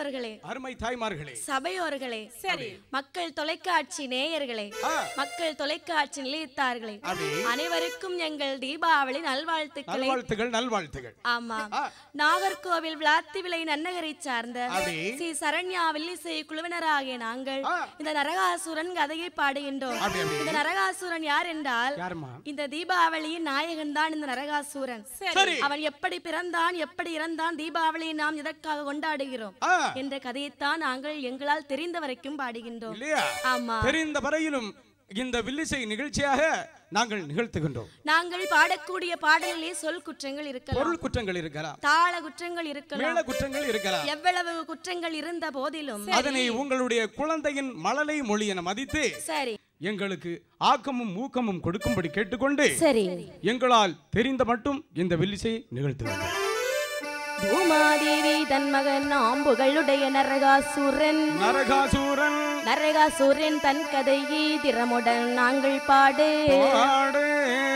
பெரியோர்களே அருமை தாய்மார்களே சபையோர்களே சரி மக்கள் தொலைக்காட்சி நேயர்களே ஆ, மக்கள் தொலைக்காட்சி நிலையத்தார்களே அப்படி அனைவருக்கும் எங்கள் தீபாவளி நல்வாழ்த்துக்களை நல்வாழ்த்துகள் நல்வாழ்த்துகள் ஆமா ஆ. நாகர்கோவில் விளாத்திவிளை நன்னகரை சார்ந்த அப்படி ஸ்ரீ சரண்யா வில்லிசை குழுவினராகிய நாங்கள் ஆ. இந்த நரகாசுரன் கதையை பாடுகின்றோம் அப்படி அப்படி இந்த நரகாசுரன் யார் என்றால் யாரும்மா இந்த தீபாவளியின் நாயகன் தான் இந்த நரகாசுரன் சரி அவன் எப்படி பிறந்தான் எப்படி இறந்தான் தீபாவளியை நாம் எதற்காக கொண்டாடுகிறோம் ஆ, என்ற கதையைத்தான் நாங்கள் எங்களால் தெரிந்த வரைக்கும் பாடுகின்றோம் இல்லையா ஆமா தெரிந்த வரையிலும் இந்த வில்லிசை நிகழ்ச்சியாக நாங்கள் நிகழ்த்துகின்றோம் நாங்கள் பாடக்கூடிய பாடலிலே சொல் குற்றங்கள் இருக்கலாம் பொருள் குற்றங்கள் இருக்கலாம் தாள குற்றங்கள் இருக்கலாம் மேல குற்றங்கள் இருக்கலாம் எவ்வளவு குற்றங்கள் இருந்த போதிலும் அதனை உங்களுடைய குழந்தையின் மழலை மொழி என மதித்து சரி எங்களுக்கு ஆக்கமும் ஊக்கமும் கொடுக்கும்படி கேட்டுக்கொண்டு சரி எங்களால் தெரிந்த மட்டும் இந்த வில்லிசை நிகழ்த்துகின்றோம் பூமாதேவி தன் மகன் ஆம்புகளுடைய நரகாசுரன் நரகாசூரன் நரகாசுரன் தன் கதையை திறமுடன் நாங்கள் பாடு பாடு.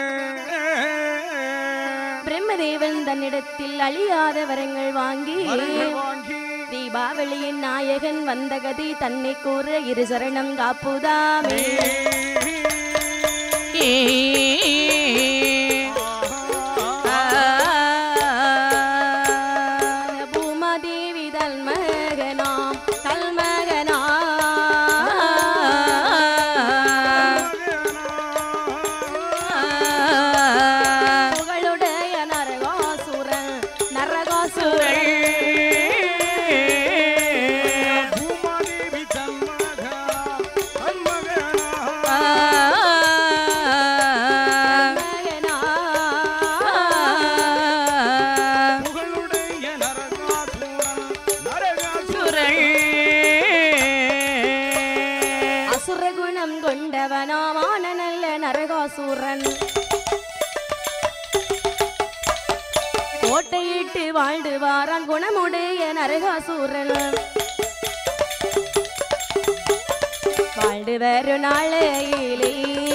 பிரம்மதேவன் தன்னிடத்தில் அழியாத வரங்கள் வாங்கி வரங்கள் வாங்கி தீபாவளியின் நாயகன் வந்த கதை தன்னை கூற இரு சரணம் காப்புதாமே பூமாதேவி தல்மகனாம் தல்மகனா புகழுடைய நரகாசுரன் நரகாசுரன் பூமாதேவி தன்மகனா, தன்மகனா. மகனா. புகழுடைய நரகாசூரன், நரகாசூரன். அசுரகுணம் கொண்டவனாமான நல்ல நரகாசூரன் கோட்டையிட்டு வாழ்ந்து வாரான் குணமுடைய நரகாசூரன் வாழ்ந்து வரும் நாளையிலே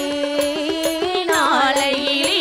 நாளையிலே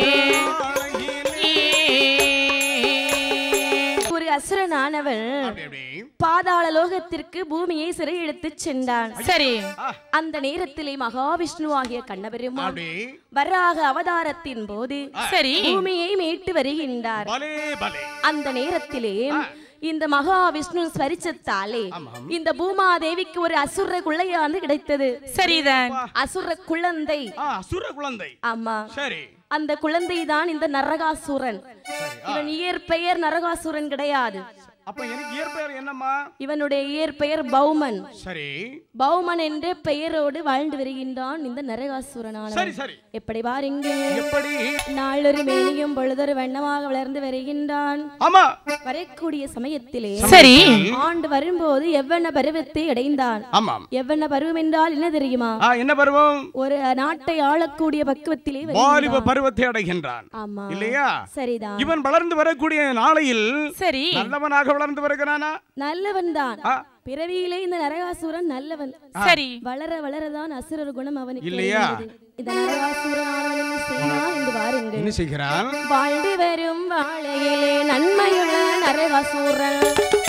ஒரு அசுரனானவன் அப்படி, அப்படி. பாதாள லோகத்திற்கு பூமியை சிறையெடுத்துச் சென்றான் சரி ஆ, அந்த நேரத்திலே மகாவிஷ்ணு ஆகிய கண்ணபெருமான் அப்படி. வராக அவதாரத்தின் போது சரி பூமியை மீட்டு வருகின்றார் பலே, பலே. அந்த நேரத்திலே இந்த மகாவிஷ்ணு ஸ்மரிச்சத்தாலே இந்த பூமாதேவிக்கு ஒரு அசுர குள்ளையாந்து கிடைத்தது சரிதான் அசுர குழந்தை ஆ, அசுர குழந்தை ஆமா சரி அந்த குழந்தை தான் இந்த நரகாசுரன் இவன் இயற்பெயர் நரகாசுரன் கிடையாது அப்ப எனக்கு இயற்பெயர் என்னம்மா இவனுடைய இயற்பெயர் பௌமன் சரி பௌமன் என்ற பெயரோடு வாழ்ந்து வருகின்றான் இந்த நரகாசுரனானவன் சரி சரி எப்படி பாருங்க எப்படி நாளொரு மேனியும் பொழுதொரு வண்ணமாக வளர்ந்து வருகின்றான் ஆமா வரக்கூடிய சமயத்திலே சரி ஆண்டு வரும்போது எவ்வன பருவத்தை அடைந்தான் ஆமாம் எவ்வன பருவம் என்றால் என்ன தெரியுமா ஆ, என்ன பருவம் ஒரு நாட்டை ஆளக்கூடிய பக்குவத்திலே வாலிப வருகின்றான். பருவத்தை அடைகின்றான் ஆமா இல்லையா சரிதான் இவன் வளர்ந்து வரக்கூடிய நாளையில் சரி நல்லவனாக வளர்ந்து வருகிறானா நல்லவன் தான் ஆ. பிறவியிலே இந்த நரகாசுரன் நல்லவன் சரி வளர வளரதான் அசுரர் குணம் அவனுக்கு இல்லையா? விளைந்தது. இந்த நரகாசுரனானவன் என்ன செய்வான் என்று பாருங்கள் என்ன செய்கிறான் வாழ்ந்து வரும் வாழையிலே நன்மையுள்ள நரகாசூரன்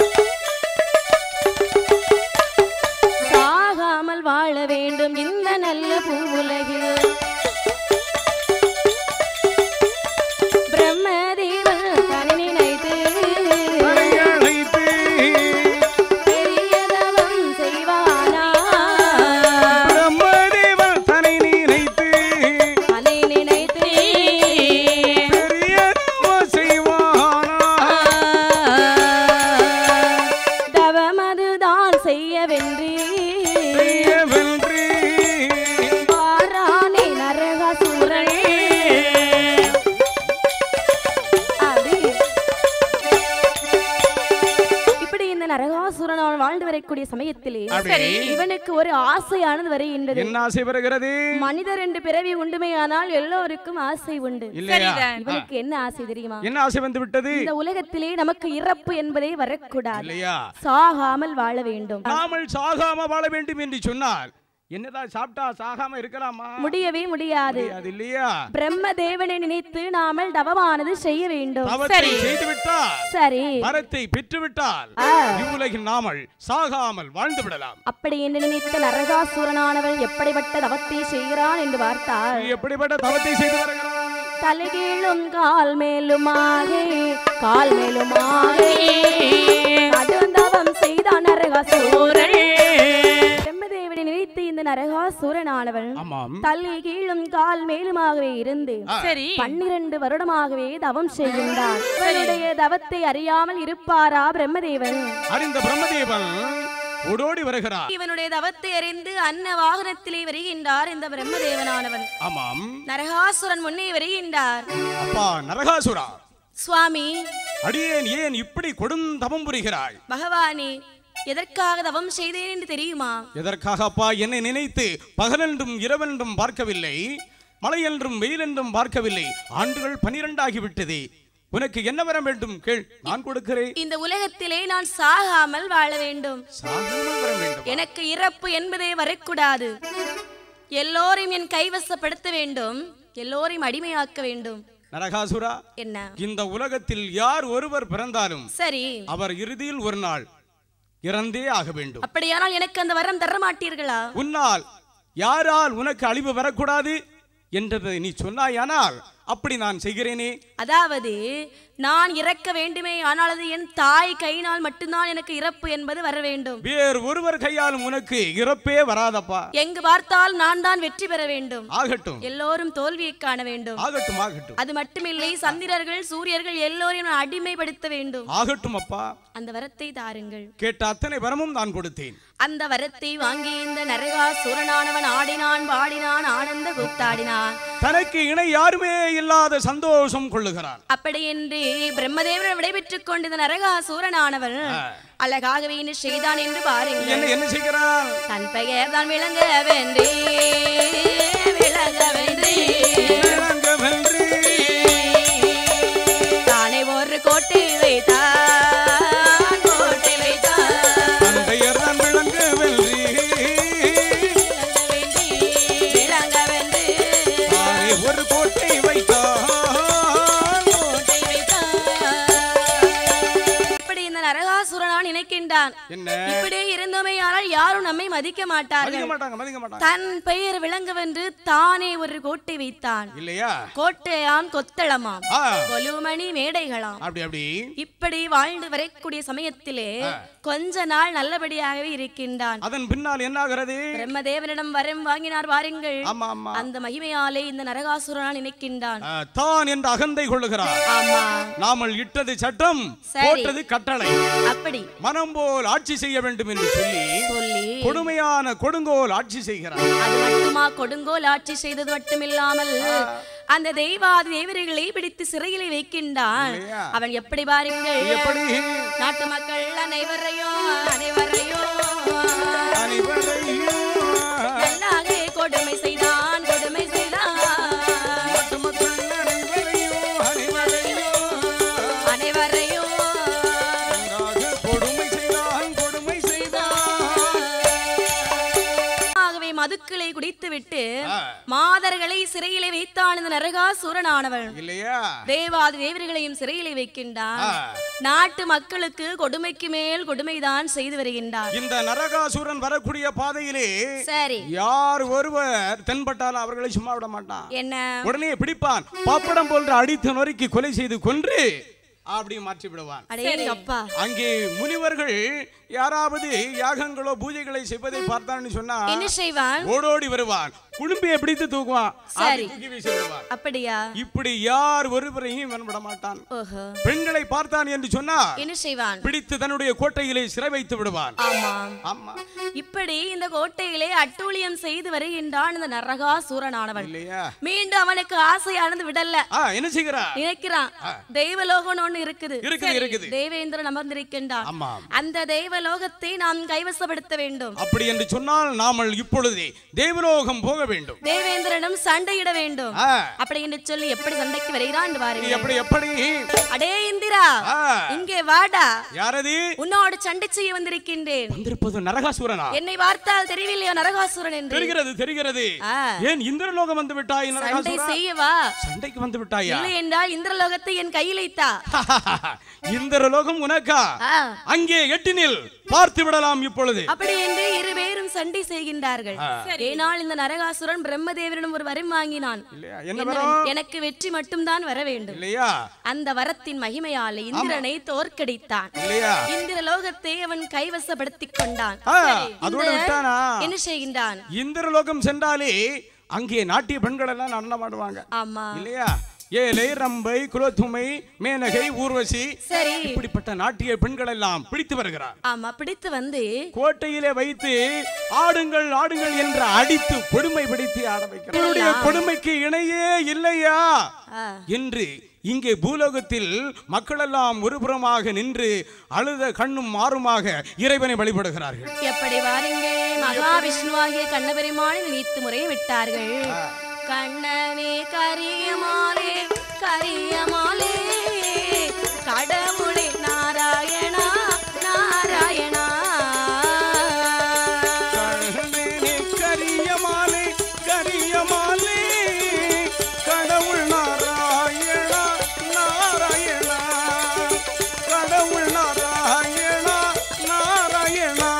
சாகாமல் வாழ வேண்டும் இந்த நல்ல பூவுலகில் பிரம்மதேவன் தன்னை நினைத்து அழைத்து பெரியதவம் செய்வானா பிரம்மதேவன் தன்னை நினைத்து அதை நினைத்து பெரிய செய்வானா தவமதுதான் செய்யவென்று செய்யவென்று வாரானே நரகாசூரன் அது இப்படி இந்த நரகாசுரன் அவன் வாழ்ந்து வரக்கூடிய சமயத்திலே அப்படி. இவனுக்கு ஒரு ஆசையானது வருகின்றது என்ன ஆசை வருகிறது மனிதர் என்று பிறவி உண்டுமையானால் எல்லோருக்கும் ஆசை உண்டு இல்லையா சரிதான் இவனுக்கு என்ன ஆசை தெரியுமா என்ன ஆசை வந்து விட்டது இந்த உலகத்திலே நமக்கு இறப்பு என்பதே வரக்கூடாது இல்லையா சாகாமல் வாழ வேண்டும் நாமல் சாகாம வாழ வேண்டும் என்று சொன்னால் என்னதான் சாப்பிட்டா சாகாம இருக்கலாமா முடியவே முடியாது அது இல்லையா பிரம்ம தேவனை நினைத்து நாமல் தவமானது செய்ய வேண்டும் தவத்தை செய்து விட்டால் சரி வரத்தை பெற்று விட்டால் ஆ. இவ்வுலகில் நாமல் சாகாமல் வாழ்ந்து விடலாம் அப்படி என்று நினைத்த நரகாசூரனானவன் எப்படிப்பட்ட தவத்தை செய்கிறான் என்று பார்த்தால் எப்படிப்பட்ட தவத்தை செய்து வருகிறான் தலைகீழும் கால் மேலுமாக கால் மேலுமாக கடுந்தவம் செய்தான் நரகாசூரன் பிரம்மதேவனை நினைத்து இந்த நரகாசூரனானவன் ஆமாம் தலை கீழும் கால் மேலுமாகவே இருந்து சரி பன்னிரண்டு வருடமாகவே தவம் செய்கின்றான் இவனுடைய தவத்தை அறியாமல் இருப்பாரா பிரம்மதேவன் அறிந்த பிரம்மதேவன் ஓடோடி வருகிறார் இவனுடைய தவத்தை அறிந்து அன்ன வாகனத்திலே வருகின்றார் இந்த பிரம்மதேவனானவன் ஆமாம் நரகாசுரன் முன்னே வருகின்றார் அப்பா நரகாசுரா சுவாமி அடியேன் ஏன் இப்படி கொடுந்தவம் புரிகிறாய் பகவானே எதற்காக தவம் செய்தேன் என்று தெரியுமா எதற்காக அப்பா என்னை நினைத்து பகலென்றும் இரவென்றும் பார்க்கவில்லை மழையென்றும் வெயிலென்றும் பார்க்கவில்லை ஆண்டுகள் பனிரெண்டாகி விட்டதே உனக்கு என்ன வர வேண்டும் கேள் நான் கொடுக்கிறேன் இந்த உலகத்திலே நான் சாகாமல் வாழ வேண்டும் சாகாமல் வர வேண்டும் எனக்கு இறப்பு என்பதே வரக்கூடாது எல்லோரையும் என் கைவசப்படுத்த வேண்டும் எல்லோரையும் அடிமையாக்க வேண்டும் நரகாசுரா என்ன இந்த உலகத்தில் யார் ஒருவர் பிறந்தாலும் சரி அவர் இறுதியில் ஒரு நாள் இறந்தே ஆக வேண்டும் அப்படியானால் எனக்கு அந்த வரம் தர மாட்டீர்களா உன்னால் யாரால் உனக்கு அழிவு வரக்கூடாது என்றதை நீ சொன்னாயானால் அப்படி நான் செய்கிறேனே அதாவது நான் இறக்க வேண்டுமே ஆனால் அது என் தாய் கையினால் மட்டும்தான் எனக்கு இறப்பு என்பது வர வேண்டும் வேறு ஒருவர் கையாலும் உனக்கு இறப்பே வராதப்பா எங்கு பார்த்தால் நான் தான் வெற்றி பெற வேண்டும் ஆகட்டும் எல்லோரும் தோல்வியை காண வேண்டும் ஆகட்டும் ஆகட்டும் அது மட்டுமில்லை சந்திரர்கள் சூரியர்கள் எல்லோரையும் நான் அடிமைப்படுத்த வேண்டும் ஆகட்டும் அப்பா அந்த வரத்தை தாருங்கள் கேட்ட அத்தனை வரமும் நான் கொடுத்தேன் அந்த வரத்தை வாங்கி இந்த நரகா சூரனானவன் ஆடினான் பாடினான் ஆனந்த கூத்தாடினான் தனக்கு இணை யாருமே இல்லாத சந்தோஷம் கொள்ளுகிறான் அப்படி என்று பிரம்மதேவன் விடைபெற்றுக் கொண்டு இந்த நரகா சூரனானவன் அழகாகவே என்ன செய்தான் என்று பாருங்கள் என்ன என்ன செய்கிறான் தன் பெயர் தான் விளங்க வேண்டே விளங்க வேண்டே விளங்கவென்றே. தானே ஒரு கோட்டை வைத்தான் கோட்டை வைத்தான் தன் பெயர் தான் விளங்கவென்றே. விளங்க வேண்டே தானே ஒரு கோட்டை வைத்தான் கோட்டை வைத்தான் இப்படி இந்த நரகாசுரனான் நினைக்கின்றான் என்ன இப்படியே இருந்தோமே ஆனால் யாரும் நம்மை மதிக்க மாட்டார்கள் மதிக்க மாட்டாங்க மதிக்க மாட்டாங்க தன் பெயர் விளங்கவென்று தானே ஒரு கோட்டை வைத்தான் இல்லையா கோட்டையாம் கொத்தளமாம் ஆ, கொலுமணி மேடைகளாம் அப்படி அப்படி இப்படி வாழ்ந்து வரக்கூடிய சமயத்திலே கொஞ்ச நாள் நல்லபடியாகவே இருக்கின்றான் அதன் பின்னால் என்ன ஆகிறது பிரம்மதேவனிடம் வரம் வாங்கினார் வாருங்கள் ஆமா ஆமா அந்த மகிமையாலே இந்த நரகாசுரனால் நினைக்கின்றான் ஆ, தான் என்று அகந்தை கொள்ளுகிறார் ஆமா நாமல் இட்டது சட்டம் சரி. போட்டது கட்டளை அப்படி மனம் போல் ஆட்சி செய்ய வேண்டும் என்று சொல்லி சொல்லி கொடுமையான கொடுங்கோல் ஆட்சி செய்கிறார் அது மட்டுமா கொடுங்கோல் ஆட்சி செய்தது மட்டுமில்லாமல் அந்த தெய்வாதி தேவர்களை பிடித்து சிறையிலே வைக்கின்றான் இல்லையா? அவன் எப்படி பாருங்கள் எப்படி நாட்டு மக்கள் அனைவரையும் அனைவரையும் அனைவரையும் நல்லாக கொடுமை செய்தான் கொடுமை செய்தான் நாட்டு மக்கள் அனைவரையும் அனைவரையும் அனைவரையும் நன்றாக கொடுமை செய்தான் கொடுமை செய்தான் ஆகவே மதுக்களை குடித்துவிட்டு ஆ. மாதர்களை சிறையிலே வைத்தான் இந்த நரகாசுரனானவன் இல்லையா தேவாதி தேவர்களையும் சிறையிலே வைக்கின்றான் ஆ. நாட்டு மக்களுக்கு கொடுமைக்கு மேல் கொடுமைதான் செய்து வருகின்றான் இந்த நரகாசுரன் வரக்கூடிய பாதையிலே சரி யார் ஒருவர் தென்பட்டாலும் அவர்களை சும்மா விட மாட்டான் என்ன உடனே பிடிப்பான் பாப்படம் போன்ற அடித்து நொறுக்கி கொலை செய்து கொன்று அப்படி மாற்றி விடுவான் அடே அப்பா அங்கே முனிவர்கள் யாராவது யாகங்களோ பூஜைகளை செய்வதை பார்த்தான்னு சொன்னா என்ன செய்வான் ஓடோடி வருவான் குடும்பியை பிடித்து தூக்குவான் அப்படி தூக்கி வீசி விடுவான் அப்படியா இப்படி யார் ஒருவரையும் இவன் விட மாட்டான் ஓஹோ பெண்களை பார்த்தான் என்று சொன்னா என்ன செய்வான் பிடித்து தன்னுடைய கோட்டையிலே சிறை வைத்து விடுவான் ஆமாம் ஆமா இப்படி இந்த கோட்டையிலே அட்டூழியம் செய்து வருகின்றான் இந்த நரகாசூரனானவன் இல்லையா மீண்டும் அவனுக்கு ஆசையானது விடல ஆ என்ன செய்கிறா நினைக்கிறான் தெய்வலோகம் ஒண்ணு இருக்குது இருக்குது, சரி, இருக்குது. தேவேந்திரன் அமர்ந்திருக்கின்றான் ஆமா அந்த தெய்வலோகத்தை நாம் கைவசப்படுத்த வேண்டும் அப்படி என்று சொன்னால் நாமல் இப்பொழுதே தேவலோகம் போக வேண்டும் தேவேந்திரனும் சண்டையிட வேண்டும் ஆ, அப்படி என்று சொல்லி எப்படி சண்டைக்கு வருகிறான் நீ பாருங்க எப்படி எப்படி அடே இந்திரா ஆ, இங்கே வாடா யாரது உன்னோடு சண்டை செய்ய வந்திருக்கின்றேன் வந்திருப்பது நரகாசுரனா என்னை பார்த்தால் தெரியவில்லையா நரகாசுரன் என்று தெரிகிறது தெரிகிறது ஆ, ஏன் இந்திரலோகம் வந்து விட்டாய் சண்டை நரகாசுரா செய்யவா சண்டைக்கு வந்து விட்டாயா இல்லை என்றால் இந்திரலோகத்தை என் கையில் வைத்தா இந்திரலோகம் உனக்கா ஆ, அங்கே எட்டினில் பார்த்து விடலாம் இப்பொழுது அப்படி என்று இரு பேரும் சண்டை செய்கின்றார்கள் ஏனால் இந்த நரகாசுரன் பிரம்மதேவரிடம் ஒரு வரம் வாங்கினான் இல்லையா என்ன என்ன- வரும் எனக்கு வெற்றி மட்டும்தான் வர வேண்டும் இல்லையா அந்த வரத்தின் மகிமையாலே இந்திரனை தோற்கடித்தான் இல்லையா இந்திர லோகத்தை அவன் கைவசப்படுத்திக் கொண்டான் ஆ, அதோட இந்த- விட்டானா என்ன செய்கின்றான் இந்திரலோகம் சென்றாலே அங்கே நாட்டிய பெண்கள் எல்லாம் நடனமாடுவாங்க ஆமா இல்லையா ஏலை ரம்பை குலத்துமை மேனகை ஊர்வசி சரி இப்படிப்பட்ட நாட்டிய பெண்கள் எல்லாம் பிடித்து வருகிறார் ஆமா பிடித்து வந்து கோட்டையிலே வைத்து ஆடுங்கள் ஆடுங்கள் என்று அடித்து கொடுமை பிடித்து ஆட வைக்கிறார் இவருடைய கொடுமைக்கு இணையே இல்லையா ஆ, என்று இங்கே பூலோகத்தில் மக்களெல்லாம் ஒருபுறமாக நின்று அழுத கண்ணும் மாறுமாக இறைவனை வழிபடுகிறார்கள் எப்படி வாருங்கள் மகாவிஷ்ணுவாகிய கண்ணபெருமானை நீத்து முறை விட்டார்கள் கண்ணனே கரியமாலே கரியமாலே கடவுளே நாராயணா நாராயணா கண்ணனே கரியமாலே கரியமாலே கடவுள் நாராயணா நாராயணா கடவுள் நாராயணா நாராயணா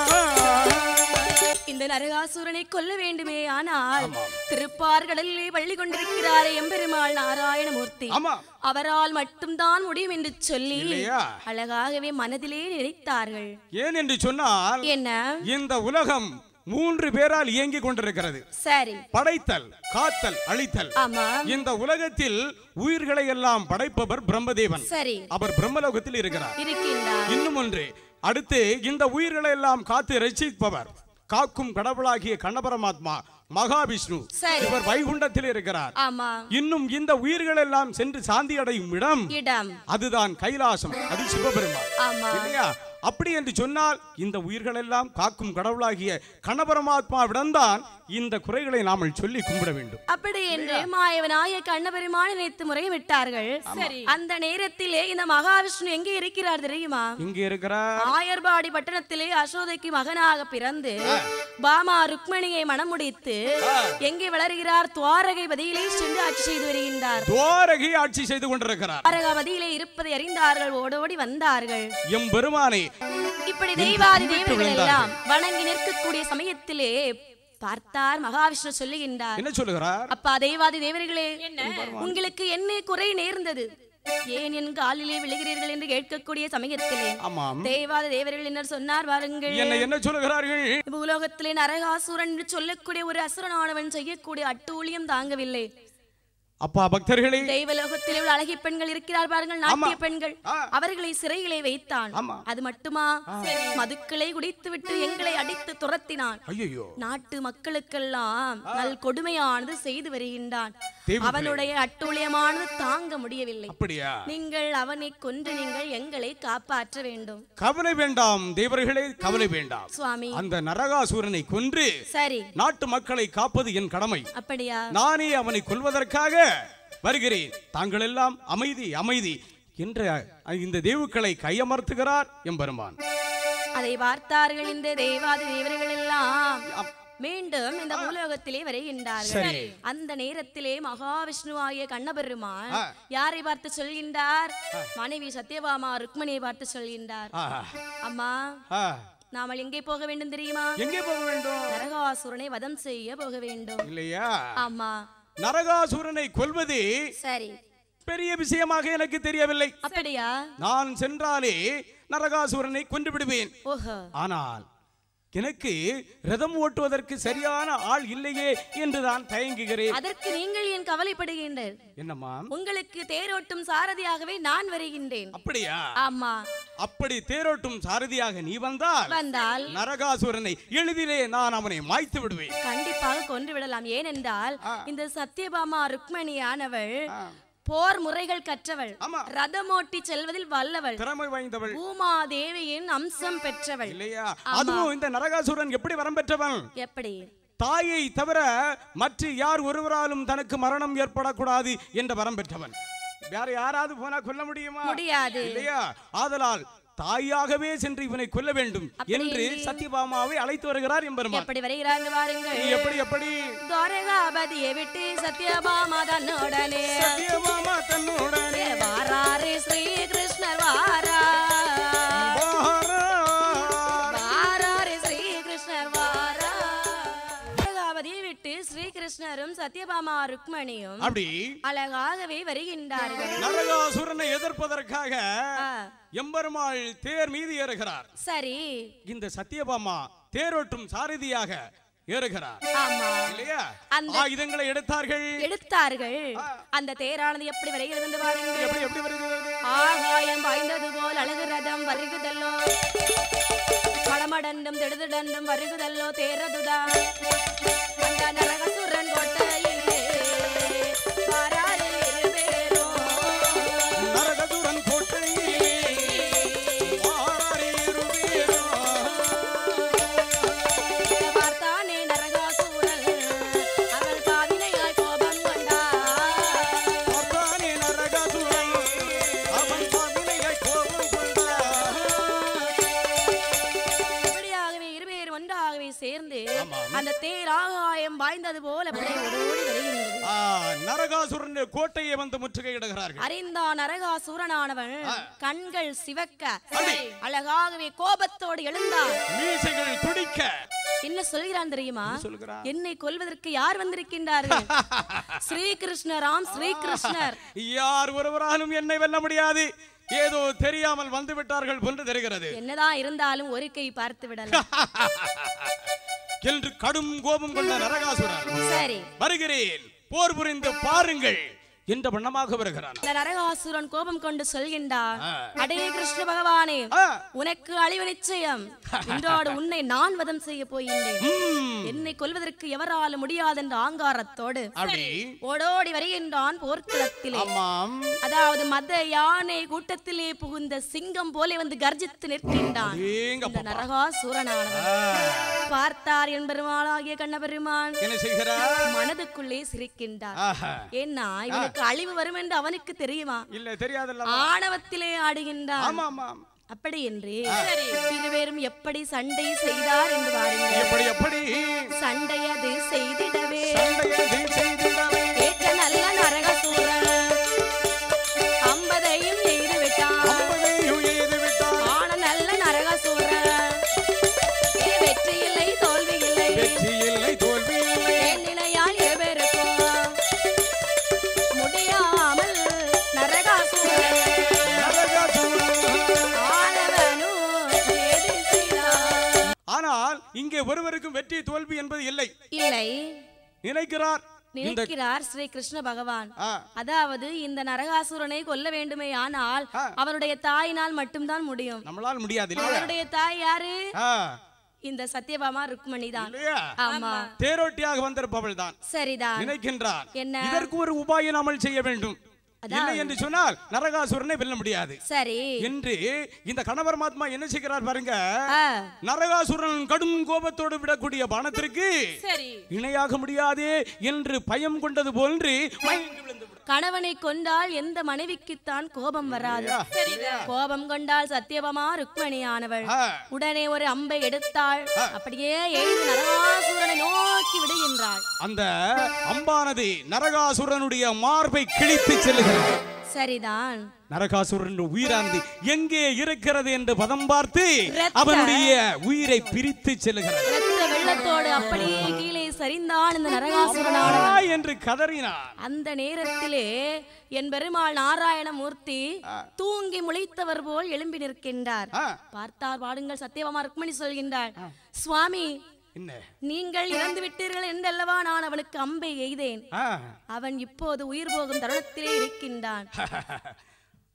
இந்த நரகாசுரனை கொல்ல வேண்டுமே ஆனால் திருப்பார்கடலிலே பள்ளி கொண்டிருக்கிறாரே எம்பெருமாள் நாராயணமூர்த்தி ஆமா அவரால் மட்டும்தான் முடியும் என்று சொல்லி இல்லையா? அழகாகவே மனதிலே நினைத்தார்கள் ஏன் என்று சொன்னால் என்ன இந்த உலகம் மூன்று பேரால் இயங்கிக் கொண்டிருக்கிறது சரி படைத்தல் காத்தல் அழித்தல் ஆமா இந்த உலகத்தில் உயிர்களை எல்லாம் படைப்பவர் பிரம்மதேவன் சரி அவர் பிரம்மலோகத்தில் இருக்கிறார் இருக்கின்றார் இன்னும் ஒன்று அடுத்து இந்த உயிர்களை எல்லாம் காத்து ரட்சிப்பவர் காக்கும் கடவுளாகிய கண்ணபரமாத்மா மகாவிஷ்ணு சரி. இவர் வைகுண்டத்தில் இருக்கிறார் ஆமா இன்னும் இந்த உயிர்கள் எல்லாம் சென்று சாந்தி அடையும் இடம் இடம் அதுதான் கைலாசம் அது சிவபெருமான் ஆமா இல்லையா அப்படி என்று சொன்னால் இந்த உயிர்கள் எல்லாம் காக்கும் கடவுளாகிய கணபரமாத்மாவிடம்தான் இந்த குறைகளை நாமல் சொல்லி கும்பிட வேண்டும் அப்படி என்று மாயவனாய கண்ணபெருமானை நினைத்து முறை விட்டார்கள் சரி அந்த நேரத்திலே இந்த மகாவிஷ்ணு எங்கே இருக்கிறார் தெரியுமா இங்கே இருக்கிறார் ஆயர்பாடி பட்டணத்திலே அசோதைக்கு மகனாக பிறந்து பாமா ருக்மணியை மணமுடித்து எங்கே வளர்கிறார் துவாரகை பதியிலே சென்று ஆட்சி செய்து வருகின்றார் துவாரகை ஆட்சி செய்து கொண்டிருக்கிறார் துவாரகாவதியிலே இருப்பதை அறிந்தார்கள் ஓடோடி வந்தார்கள் எம் பெருமானை இப்படி தெய்வாதி தேவர்கள் எல்லாம் வணங்கி நிற்கக்கூடிய சமயத்திலே பார்த்தார் மகாவிஷ்ணு சொல்லுகின்றார் என்ன சொல்லுகிறார் அப்பா தெய்வாதி தேவர்களே உங்களுக்கு என்ன குறை நேர்ந்தது ஏன் என் காலிலே விழுகிறீர்கள் என்று கேட்கக்கூடிய சமயத்திலே ஆமாம் தெய்வாத தேவர்கள் என்ன சொன்னார் வாருங்கள் என்ன என்ன சொல்லுகிறார்கள் பூலோகத்திலே நரகாசுரன் என்று சொல்லக்கூடிய ஒரு அசுரனானவன் செய்யக்கூடிய அட்டூழியம் தாங்கவில்லை அப்பா பக்தர்களே தெய்வலோகத்திலே உள்ள அழகி பெண்கள் இருக்கிறார் பாருங்கள் நாட்டிய பெண்கள் ஆ. அவர்களை சிறையிலே வைத்தான் ஆமா. அது மட்டுமா மதுக்களை குடித்து விட்டு எங்களை அடித்து துரத்தினான் ஐயோ நாட்டு மக்களுக்கெல்லாம் நல் கொடுமையானது செய்து வருகின்றான் தெய்வ அவனுடைய அட்டூழியமானது தாங்க முடியவில்லை அப்படியா நீங்கள் அவனை கொன்று நீங்கள் எங்களை காப்பாற்ற வேண்டும் கவலை வேண்டாம் தேவர்களே கவலை வேண்டாம் சுவாமி அந்த நரகாசூரனை கொன்று சரி நாட்டு மக்களை காப்பது என் கடமை அப்படியா நானே அவனை கொல்வதற்காக வருகிறேன் தாங்கள் எல்லாம் அமைதி அமைதி என்ற இந்த தேவுக்களை கையமர்த்துகிறார் எம்பெருமான் அதை பார்த்தார்கள் இந்த தெய்வாதி தேவர்கள் எல்லாம் மீண்டும் இந்த பூலோகத்திலே வருகின்றார்கள் சரி. அந்த நேரத்திலே மகாவிஷ்ணுவாகிய கண்ணபெருமான் ஆ. யாரை பார்த்து சொல்கின்றார் மனைவி சத்யபாமா ருக்மணியை பார்த்து சொல்கின்றார் ஆ, அம்மா ஆ, நாமல் எங்கே போக வேண்டும் தெரியுமா எங்கே போக வேண்டும் நரகாசுரனை வதம் செய்ய போக வேண்டும் இல்லையா ஆமா நரகாசூரனை கொல்வது சரி பெரிய விஷயமாக எனக்கு தெரியவில்லை அப்படியா நான் சென்றாலே நரகாசூரனை கொன்று விடுவேன் ஓஹோ ஆனால் எனக்கு ரதம் ஓட்டுவதற்கு சரியான ஆள் இல்லையே என்று நான் தயங்குகிறேன் அதற்கு நீங்கள் ஏன் கவலைப்படுகின்றீர் என்னம்மா உங்களுக்கு தேரோட்டும் சாரதியாகவே நான் வருகின்றேன் அப்படியா ஆமா அப்படி தேரோட்டும் சாரதியாக நீ வந்தால் வந்தால் நரகாசுரனை எளிதிலே நான் அவனை மாய்த்து விடுவேன் கண்டிப்பாக கொன்று விடலாம் ஏனென்றால் ஆ. இந்த சத்யபாமா ருக்மணியானவள் ஆ, போர் முறைகள் கற்றவள் ஆமா. ரதமோட்டி செல்வதில் வல்லவள் திறமை வாய்ந்தவள் பூமா தேவியின் அம்சம் பெற்றவள் இல்லையா அதுவும் இந்த நரகாசுரன் எப்படி வரம் பெற்றவன் எப்படி தாயை தவிர மற்ற யார் ஒருவராலும் தனக்கு மரணம் ஏற்படக்கூடாது என்ற வரம் பெற்றவன் வேற யாராவது போனா கொல்ல முடியுமா முடியாது இல்லையா ஆதலால் தாயாகவே சென்று இவனை கொல்ல வேண்டும் அப்படி என்று இல்லை. சத்யபாமாவை அழைத்து வருகிறார் எம்பெருமான் எப்படி வருகிறாங்க பாருங்கள் எப்படி எப்படி துவரகாபதியை விட்டு சத்யபாமா தன்னுடனே சத்யபாமா தன்னுடனே வாராரே ஸ்ரீ கிருஷ்ணர் வாரா வாரா. வாராரே ஸ்ரீ கிருஷ்ணர் வாரா துவரகாபதியை விட்டு ஸ்ரீ கிருஷ்ணரும் சத்யபாமா ருக்மணியும் அப்படி அழகாகவே வருகின்றார்கள் நரகாசுரனை எதிர்ப்பதற்காக ஆ, எம்பெருமாள் தேர் மீது ஏறுகிறார் சரி இந்த சத்யபாமா தேரோட்டும் சாரதியாக ஏறுகிறார் ஆமா இல்லையா அந்த- ஆயுதங்களை எடுத்தார்கள் எடுத்தார்கள் அந்த தேரானது எப்படி வருகிறது என்று பாருங்கள் எப்படி எப்படி வருகிறது ஆகாயம் வாய்ந்தது போல் அழகு ரதம் வருகுதல்லோ மடமடண்டும் திடுதிடண்டும் வருகுதல்லோ தேரதுதான் அந்த நரகசுரன் கோட்டையிலே வாராரு இருவேரும். நரகதுரன் கோட்டையிலே வாராரே இருவேரோ. இதை பார்த்தானே நரகாசுரன் அவள் பாவினையால் கோபம் கொண்டார் பார்த்தானே நரகாசுரன், அவன் பாவினையை கோபம் கொண்டான். இப்படியாகவே இருவேர் ஒன்றாகவே சேர்ந்து ஆமாம். அந்த தேர் ஆகாயம் வாய்ந்தது போல் அப்படியே ஓடி வருகின்றது ஆ, நரகாசுரன் கோட்டையை வந்து முற்றுகையிடுகிறார்கள் அறிந்தான் நரகாசூரனானவன் கண்கள் சிவக்க அப்படி. அழகாகவே கோபத்தோடு எழுந்தான் மீசைகள் துடிக்க என்ன சொல்கிறான் தெரியுமா சொல்கிறான்? என்னை கொல்வதற்கு யார் வந்திருக்கின்றார்கள் ஸ்ரீகிருஷ்ணராம் ஸ்ரீகிருஷ்ணர் யார் ஒருவராலும் என்னை வெல்ல முடியாது ஏதோ தெரியாமல் வந்து விட்டார்கள் போன்று தெரிகிறது என்னதான் இருந்தாலும் ஒரு கை பார்த்து விடலாம் என்று கடும் கோபம் கொண்ட நரகாசுரன் சரி வருகிறேன் போர் புரிந்து பாருங்கள் என்ற வண்ணமாக வருகிறான் இந்த நரகாசுரன் கோபம் கொண்டு சொல்கின்றான் ஆ. அடே கிருஷ்ண பகவானே ஆ, உனக்கு அழிவு நிச்சயம் இன்றோடு உன்னை நான் வதம் செய்ய போகின்றேன் ம், என்னை கொல்வதற்கு எவராலும் முடியாதென்ற ஆங்காரத்தோடு அப்படி ஓடோடி வருகின்றான் போர்க்களத்திலே ஆமாம் அதாவது மத யானை கூட்டத்திலே புகுந்த சிங்கம் போலே வந்து கர்ஜித்து நிற்கின்றான் ஏங்க இந்த நரகாசூரனானவன் பார்த்தார் என்பெருமாளாகிய கண்ணபெருமான் என்ன செய்கிறார் மனதுக்குள்ளே சிரிக்கின்றார் ஆஹா. ஏன்னா இவனுக்கு அழிவு வரும் என்று அவனுக்கு தெரியுமா இல்ல தெரியாதுல்ல ஆணவத்திலே ஆடுகின்றான் ஆமா ஆமாம் அப்படி என்று இருவேரும் எப்படி சண்டை செய்தார் என்று பாருங்கள் எப்படி எப்படி சண்டையது செய்திடவே சண்டையதை செய்திடவே ஏற்ற நல்ல நரகசூரன் ஐம்பதையும் எய்து விட்டான் அம்பதையும் எய்து விட்டான் ஆன நல்ல நரகசூரன் ஏ வெற்றி இல்லை தோல்வி இல்லை வெற்றி இல்லை தோல்வி இல்லை என் நிலையால் எவருக்கும் முடியாமல் நரகாசூரன் நரகாசுரன். ஆளவனும் ஏது செய்தான். ஆனால் இங்கே ஒருவருக்கும் வெற்றி தோல்வி என்பது இல்லை இல்லை நினைக்கிறார் இந்த நினைக்கிறார் ஸ்ரீ கிருஷ்ண பகவான் ஆ, அதாவது இந்த நரகாசுரனை கொல்ல வேண்டுமே ஆனால் அவருடைய தாயினால் மட்டும்தான் முடியும் நம்மளால் முடியாது இல்லையா அவருடைய தாய் யாரு ஆ, இந்த சத்யபாமா ருக்மணி தான் இல்லையா ஆமா தேரோட்டியாக வந்திருப்பவள் தான் சரிதான் நினைக்கின்றார் என்ன? இதற்கு ஒரு உபாயம் அமல் செய்ய வேண்டும் இல்லை என்று சொன்னால் நரகாசுரனை வெல்ல முடியாது சரி என்று இந்த கணவர் மாத்மா என்ன செய்கிறார் பாருங்க ஆ, நரகாசுரன் கடும் கோபத்தோடு விடக்கூடிய பானத்திற்கு சரி இணையாக முடியாதே என்று பயம் கொண்டது போன்று மயங்கி விழுந்து விடும். கணவனை கொண்டால் எந்த மனைவிக்குத்தான் கோபம் வராது கோபம் கொண்டால் சத்தியபமா ருக்மணியானவள் ஆ, உடனே ஒரு அம்பை எடுத்தாள் அப்படியே எழுதி நரகாசுரனை நோக்கி விடுகின்றாள் அந்த அம்பானது நரகாசுரனுடைய மார்பை கிழித்து செல்லுகிறது சரிதான் நரகாசுரன் உயிரானது எங்கே இருக்கிறது என்று பதம் பார்த்து இரத்த- அவனுடைய உயிரை பிரித்து செல்லுகிறது இரத்த வெள்ளத்தோடு அப்படியே கீழே சரிந்தான் இந்த நரகாசுரனானவன் ஆ என்று கதறினான் அந்த நேரத்திலே என் பெருமாள் நாராயணமூர்த்தி தூங்கி முளைத்தவர் போல் எழும்பி நிற்கின்றார் ஆ, பார்த்தார் பாடுங்கள் சத்தியபாமா ருக்மணி சொல்கின்றார் சுவாமி என்ன நீங்கள் இறந்து விட்டீர்கள் என்றல்லவா நான் அவனுக்கு அம்பை எய்தேன் ஆ, அவன் இப்போது உயிர் போகும் தருணத்திலே இருக்கின்றான்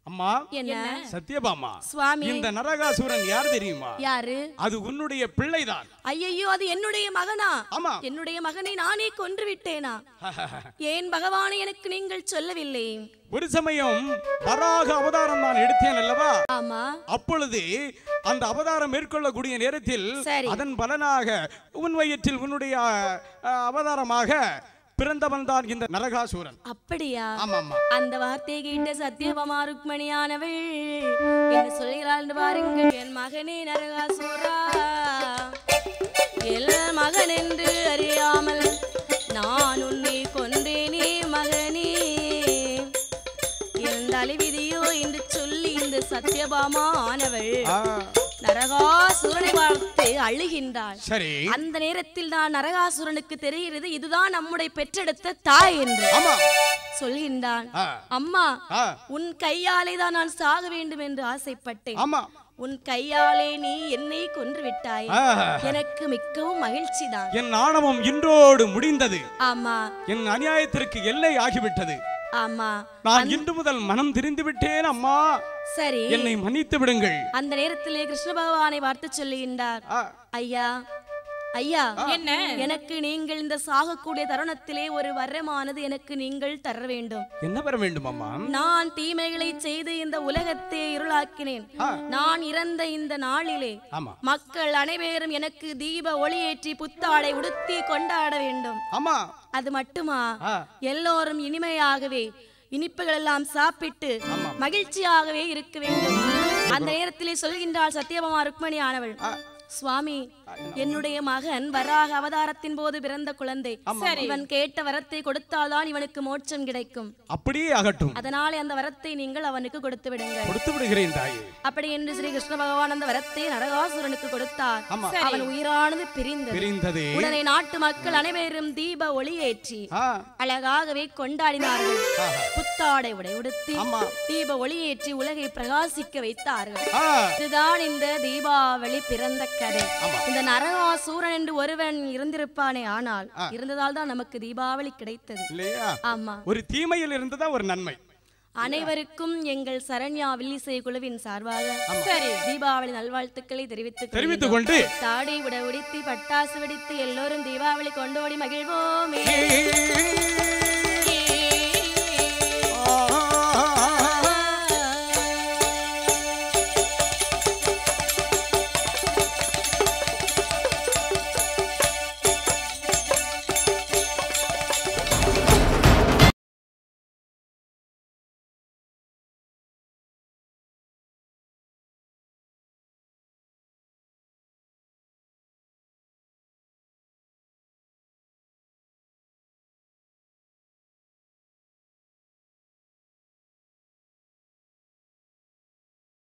அம்மா என்ன சத்யபாமா சுவாமி இந்த நரகாசுரன் யார் தெரியுமா யாரு அது உன்னுடைய பிள்ளைதான் ஐயையோ அது என்னுடைய மகனா ஆமா என்னுடைய மகனை நானே கொன்று விட்டேனா ஏன் பகவானை எனக்கு நீங்கள் சொல்லவில்லை ஒரு சமயம் வராக அவதாரம் நான் எடுத்தேன் அல்லவா ஆமா அப்பொழுது அந்த அவதாரம் மேற்கொள்ளக்கூடிய நேரத்தில் சரி. அதன் பலனாக உன் வயிற்றில் உன்னுடைய அஹ், அவதாரமாக பிறந்தவன் தான் இந்த நரகாசூரன் அப்படியா ஆமாமா அந்த வார்த்தையை கேட்ட சத்யபாமா ருக்மணியானவள் என்ன சொல்கிறாள் என்று பாருங்கள் என் மகனே நரகாசூரா எல் மகன் என்று அறியாமல் நான் உன்னை கொன்றேனே மகனே என் தலைவிதியோ என்று சொல்லி இந்த சத்யபாமா ஆனவள் ஆ, நரகாசுரனை பார்த்து அழுகின்றாள் சரி அந்த நேரத்தில் தான் நரகாசுரனுக்கு தெரிகிறது இதுதான் நம்முடைய பெற்றெடுத்த தாய் என்று ஆமா சொல்கின்றான் ஆ, அம்மா ஆ, உன் கையாலே தான் நான் சாக வேண்டும் என்று ஆசைப்பட்டேன் ஆமா உன் கையாலே நீ என்னை கொன்று விட்டாய் ஆ, எனக்கு மிகவும் மகிழ்ச்சி தான் என் ஆணவம் இன்றோடு முடிந்தது ஆமா என் அநியாயத்திற்கு எல்லை ஆகிவிட்டது ஆமா நான் இன்று முதல் மனம் திரிந்து விட்டேன் அம்மா சரி என்னை மன்னித்து விடுங்கள் அந்த நேரத்திலே கிருஷ்ண பகவானை வார்த்து சொல்லுகின்றார் ஆ, ஐயா ஐயா என்ன எனக்கு நீங்கள் இந்த சாகக்கூடிய தருணத்திலே ஒரு வரமானது எனக்கு நீங்கள் தர வேண்டும் என்ன பெற வேண்டும் அம்மா நான் தீமைகளை செய்து இந்த உலகத்தை இருளாக்கினேன் ஆ. நான் இறந்த இந்த நாளிலே ஆமா மக்கள் அனைவரும் எனக்கு தீப ஒளியேற்றி புத்தாடை உடுத்தி கொண்டாட வேண்டும் ஆமா அது மட்டுமா ஆ, எல்லோரும் இனிமையாகவே இனிப்புகள் எல்லாம் சாப்பிட்டு மகிழ்ச்சியாகவே இருக்க வேண்டும் அந்த நேரத்திலே சொல்கின்றாள் சத்யபாமா ருக்மணி ஆனவள் சுவாமி என்னுடைய மகன் வராக அவதாரத்தின் போது பிறந்த குழந்தை இவன் கேட்ட வரத்தை கொடுத்தால்தான் இவனுக்கு மோட்சம் கிடைக்கும் அப்படியே ஆகட்டும் அதனாலே அந்த வரத்தை நீங்கள் அவனுக்கு கொடுத்து விடுங்கள் கொடுத்து விடுகிறேன் தாயே அப்படி என்று ஸ்ரீ கிருஷ்ண பகவான் அந்த வரத்தை நரகாசுரனுக்கு கொடுத்தார் ஆமா. அவன் உயிரானது பிரிந்தது பிரிந்தது உடனே நாட்டு மக்கள் அனைவரும் தீப ஒளியேற்றி ஆ, அழகாகவே கொண்டாடினார்கள் புத்தாடை உடை உடுத்தி ஆமா. தீப ஒளியேற்றி உலகை பிரகாசிக்க வைத்தார்கள் ஆ, இதுதான் இந்த தீபாவளி பிறந்த கதை ஆமா. இந்த நரகாசூரன் என்று ஒருவன் இருந்திருப்பானே ஆனால் இருந்ததால் தான் நமக்கு தீபாவளி கிடைத்தது இல்லையா ஆமா ஒரு தீமையில் இருந்துதான் ஒரு நன்மை அனைவருக்கும் எங்கள் சரண்யா வில்லிசை குழுவின் சார்பாக சரி தீபாவளி நல்வாழ்த்துக்களை தெரிவித்துக் தெரிவித்துக் கொண்டு தாடி உட உடித்து பட்டாசு வெடித்து எல்லோரும் தீபாவளி கொண்டோடி மகிழ்வோமே ஏ,